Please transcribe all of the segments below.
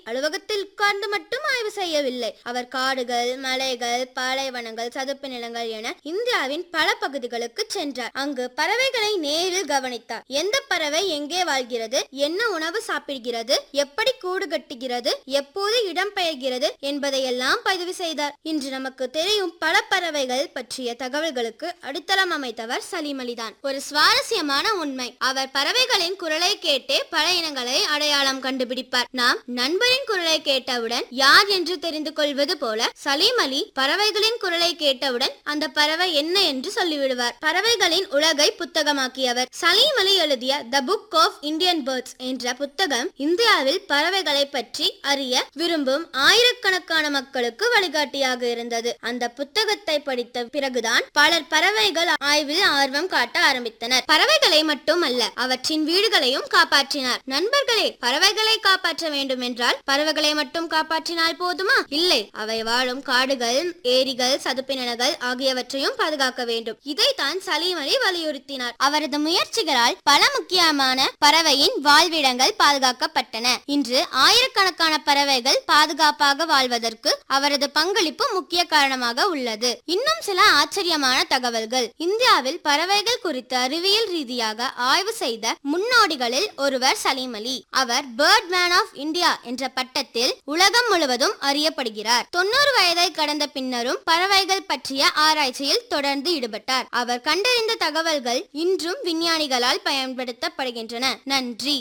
அலுவலகத்தில் உட்கார்ந்து மட்டும் ஆய்வு செய்யவில்லை அவர் காடுகள் மலைகள் பாலைவனங்கள் சதுப்பு நிலங்கள் என இந்தியாவின் பல பகுதிகளுக்கு சென்றார் அங்கு பறவைகளை நேரில் கவனித்தார் எந்த பறவை எங்கே வாழ்கிறது என்ன உணவு சாப்பிடுகிறது எப்படி கூடு கட்டுகிறது எப்போது இடம்பெயர்கிறது என்பதையெல்லாம் பதிவு செய்தார் இன்று நமக்கு தெரியும் பல பறவைகள் பற்றிய தகவல்களுக்கு அடித்தளம் அமைத்தவர் சலீம் அலிதான் ஒரு சுவாரஸ்யமான உண்மை அவர் பறவைகளின் குரலை கேட்டே பல இனங்களை அடையாளம் கண்டுபிடிப்பார் நாம் நண்பரின் குரலை கேட்டவுடன் யார் என்று தெரிந்து கொள்வது போல சலீம் அலி பறவைகளின் குரலை கேட்டவுடன் அந்த பறவை என்ன என்று சொல்லிவிடுவார் பறவைகளின் உலகை புத்தகமாக்கியவர் சலீம் அலி எழுதிய the book of Indian birds என்ற புத்தகம் இந்தியாவில் பறவைகளை பற்றி அறிய விரும்பும் ஆயிரக்கணக்கான மக்களுக்கு வழிகாட்டியாக இருந்தது அந்த புத்தகத்தை படித்த பிறகுதான் பலர் பறவைகள் ஆய்வில் ஆர்வம் காட்ட ஆரம்பித்தனர் பறவைகளை மட்டுமல்ல அவற்றின் வீடுகளையும் காப்பாற்றினார் நண்பர்களே பறவைகளை காப்பாற்ற வேண்டும் என்றால் பறவைகளை மட்டும் காப்பாற்றினால் போதுமா இல்லை அவை வாழும் காடுகள் ஏரிகள் சதுப்பு நிலங்கள் ஆகியவற்றையும் பாதுகாக்க வேண்டும் இதைத்தான் சலீம் அலி வலியுறுத்தினார் அவரது முயற்சிகளால் பல முக்கியமான பறவையின் வாழ்விடங்கள் பாதுகாக்கப்பட்டன இன்று ஆயிரக்கணக்கான பறவைகள் பாதுகாப்பாக வாழ்வதற்கு அவரது பங்களிப்பு முக்கிய காரணமாக உள்ளது இன்னும் சில ஆச்சரியமான தகவல்கள் இந்தியாவில் பறவைகள் குறித்து அறிவியல் ரீதியாக ஆய்வு செய்த முன்னோடிகளில் ஒருவர் சலீம் அலி அவர் பேர்ட் மேன் ஆஃப் இந்தியா என்ற பட்டத்தில் உலகம் முழுவதும் அறியப்படுகிறார் தொண்ணூறு வயதை கடந்த பின்னரும் பறவைகள் பற்றிய ஆராய்ச்சியில் தொடர்ந்து ஈடுபட்டார் அவர் கண்டறிந்த தகவல்கள் இன்றும் விஞ்ஞானிகளால் பயன்படுத்தப்படுகின்றன நன்றி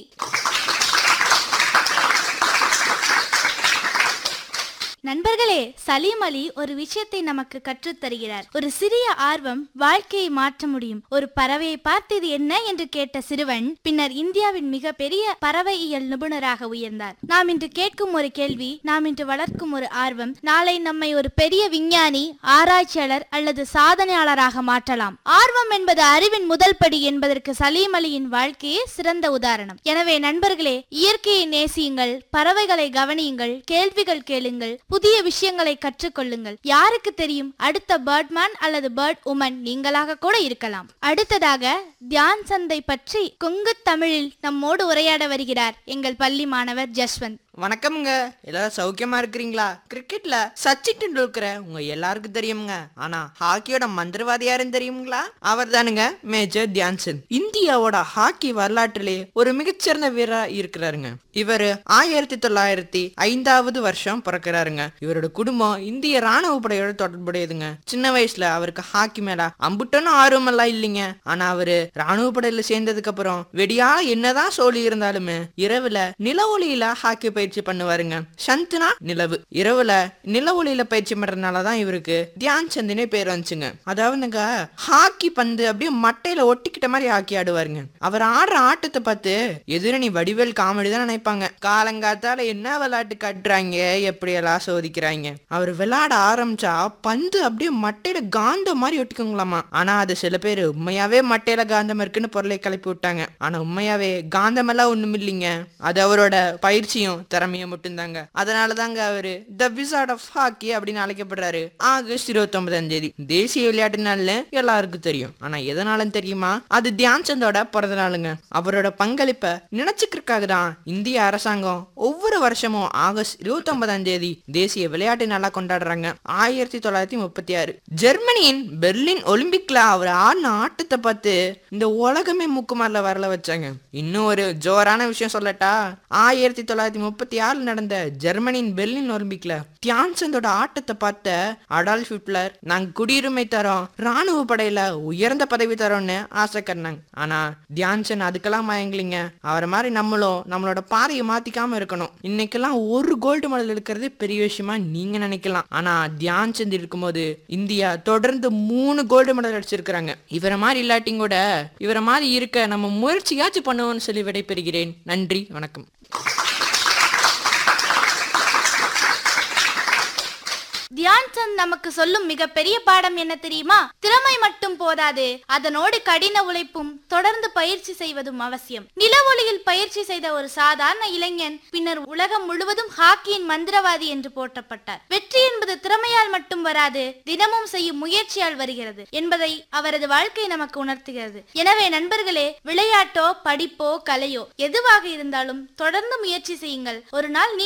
நண்பர்களே சலீம் அலி ஒரு விஷயத்தை நமக்கு கற்றுத் தருகிறார் ஒரு சிறிய ஆர்வம் வாழ்க்கையை மாற்ற முடியும் ஒரு பறவையை பார்த்து இது என்ன என்று கேட்ட சிறுவன் பின்னர் இந்தியாவின் மிக பெரிய பறவையியல் நிபுணராக உயர்ந்தார் நாம் இன்று கேட்கும் ஒரு கேள்வி நாம் இன்று வளர்க்கும் ஒரு ஆர்வம் நாளை நம்மை ஒரு பெரிய விஞ்ஞானி ஆராய்ச்சியாளர் அல்லது சாதனையாளராக மாற்றலாம் ஆர்வம் என்பது அறிவின் முதல் படி என்பதற்கு சலீம் அலியின் வாழ்க்கையே சிறந்த உதாரணம் எனவே நண்பர்களே இயற்கையை நேசியுங்கள் பறவைகளை கவனியுங்கள் கேள்விகள் கேளுங்கள் புதிய விஷயங்களை கற்றுக்கொள்ளுங்கள் யாருக்கு தெரியும் அடுத்த பேர்ட்மேன் அல்லது பேர்ட் உமன் நீங்களாக கூட இருக்கலாம் அடுத்ததாக தியான் சந்தை பற்றி கொங்கு தமிழில் நம்மோடு உரையாட வருகிறார் எங்கள் பள்ளி மாணவர் ஜஸ்வந்த் வணக்கம்ங்க எல்லாரும் சௌக்கியமா இருக்கிறீங்களா கிரிக்கெட்ல சச்சின் டெண்டுல்கரை உங்க எல்லாருக்கும் தெரியுங்க ஆனா ஹாக்கியோட மந்திரவாதி யாருன்னு தெரியுங்களா அவர் தானுங்க மேஜர் தியான்சந்த் இந்தியாவோட ஹாக்கி வரலாற்றிலே ஒரு மிகச்சிறந்த வீரரா இருக்கிறாருங்க இவர் ஆயிரத்தி தொள்ளாயிரத்தி ஐந்தாவது வருஷம் பிறக்கிறாருங்க இவரோட குடும்பம் இந்திய ராணுவ படையோட தொடர்புடையதுங்க சின்ன வயசுல அவருக்கு ஹாக்கி மேல அம்புட்டனும் ஆர்வம் எல்லாம் இல்லைங்க ஆனா அவரு ராணுவ படையில சேர்ந்ததுக்கு அப்புறம் வெடியால என்னதான் சோழி இருந்தாலுமே இரவுல நில ஒளியில ஹாக்கி பயிற்சி பண்ணுவாருங்க சந்துனா நிலவு இரவுல நில ஒளியில பயிற்சி பண்றதுனாலதான் இவருக்கு தியான் சந்தினே பேர் வந்துச்சுங்க அதாவதுங்க ஹாக்கி பந்து அப்படியே மட்டையில ஒட்டிக்கிட்ட மாதிரி ஹாக்கி ஆடுவாருங்க அவர் ஆடுற ஆட்டத்தை பார்த்து எதிரணி வடிவேல் காமெடி தான் நினைப்பாங்க காலங்காத்தால என்ன விளையாட்டு கட்டுறாங்க எப்படியெல்லாம் சோதிக்கிறாங்க அவர் விளையாட ஆரம்பிச்சா பந்து அப்படியே மட்டையில காந்தம் மாதிரி ஒட்டிக்குங்களாமா ஆனா அது சில பேர் உண்மையாவே மட்டையில காந்தம் இருக்குன்னு பொருளை கிளப்பி விட்டாங்க ஆனா உண்மையாவே காந்தமெல்லாம் ஒண்ணும் இல்லைங்க அது அவரோட பயிற்சியும் திறமையும் மட்டும்தாங்க அதனால தாங்க அவரு த விசார்ட் ஆஃப் ஹாக்கி அப்படின்னு அழைக்கப்படுறாரு ஆகஸ்ட் இருபத்தி ஒன்பதாம் தேதி தேசிய விளையாட்டு நாள்னு எல்லாருக்கும் தெரியும் ஆனா எதனாலும் தெரியுமா அது தியான் சந்தோட பிறந்த நாளுங்க அவரோட பங்களிப்பை நினைச்சுக்கிறதுக்காக தான் இந்திய அரசாங்கம் ஒவ்வொரு வருஷமும் ஆகஸ்ட் இருபத்தி ஒன்பதாம் தேதி தேசிய விளையாட்டு நாளா கொண்டாடுறாங்க ஆயிரத்தி தொள்ளாயிரத்தி முப்பத்தி ஆறு ஜெர்மனியின் பெர்லின் ஒலிம்பிக்ல அவர் ஆடின ஆட்டத்தை பார்த்து இந்த உலகமே மூக்குமாரில வரல வச்சாங்க இன்னும் ஒரு ஜோரான விஷயம் சொல்லட்டா ஆயிரத்தி தொள்ளாயிரத்தி முப்பத்தி ஆறுல நடந்த ஜெர்மனியின் பெர்லின் ஒலிம்பிக்ல தியான்சந்தோட ஆட்டத்தை பார்த்த அடால்ஃப் ஹிட்லர் நாங்க குடியுரிமை தரோம் ராணுவ படையில உயர்ந்த பதவி தரோம்னு ஆசை கட்டினாங்க ஆனா தியான்சன் அதுக்கெல்லாம் மயங்கலிங்க அவரை மாதிரி நம்மளும் நம்மளோட பாதையை மாத்திக்காம இருக்கணும் இன்னைக்கெல்லாம் ஒரு கோல்டு மெடல் எடுக்கிறது பெரிய விஷயமா நீங்க நினைக்கலாம் ஆனா தியான்சந்த் இருக்கும்போது இந்தியா தொடர்ந்து மூணு கோல்டு மெடல் அடிச்சிருக்கிறாங்க இவரை மாதிரி இல்லாட்டியும் கூட இவரை மாதிரி இருக்க நம்ம முயற்சியாச்சும் பண்ணுவோம்னு சொல்லி விடைபெறுகிறேன் நன்றி வணக்கம் தியான் சந்த் நமக்கு சொல்லும் மிகப்பெரிய பாடம் என்ன தெரியுமா திறமை மட்டும் போதாது அதனோடு கடின உழைப்பும் தொடர்ந்து பயிற்சி செய்வதும் அவசியம் நில ஒளியில் பயிற்சி செய்த ஒரு சாதாரண இளைஞன் பின்னர் உலகம் முழுவதும் ஹாக்கியின் மந்திரவாதி என்று போற்றப்பட்டார் வெற்றி என்பது திறமையால் மட்டும் வராது தினமும் செய்யும் முயற்சியால் வருகிறது என்பதை அவரது வாழ்க்கை நமக்கு உணர்த்துகிறது எனவே நண்பர்களே விளையாட்டோ படிப்போ கலையோ எதுவாக இருந்தாலும் தொடர்ந்து முயற்சி செய்யுங்கள் ஒரு நாள்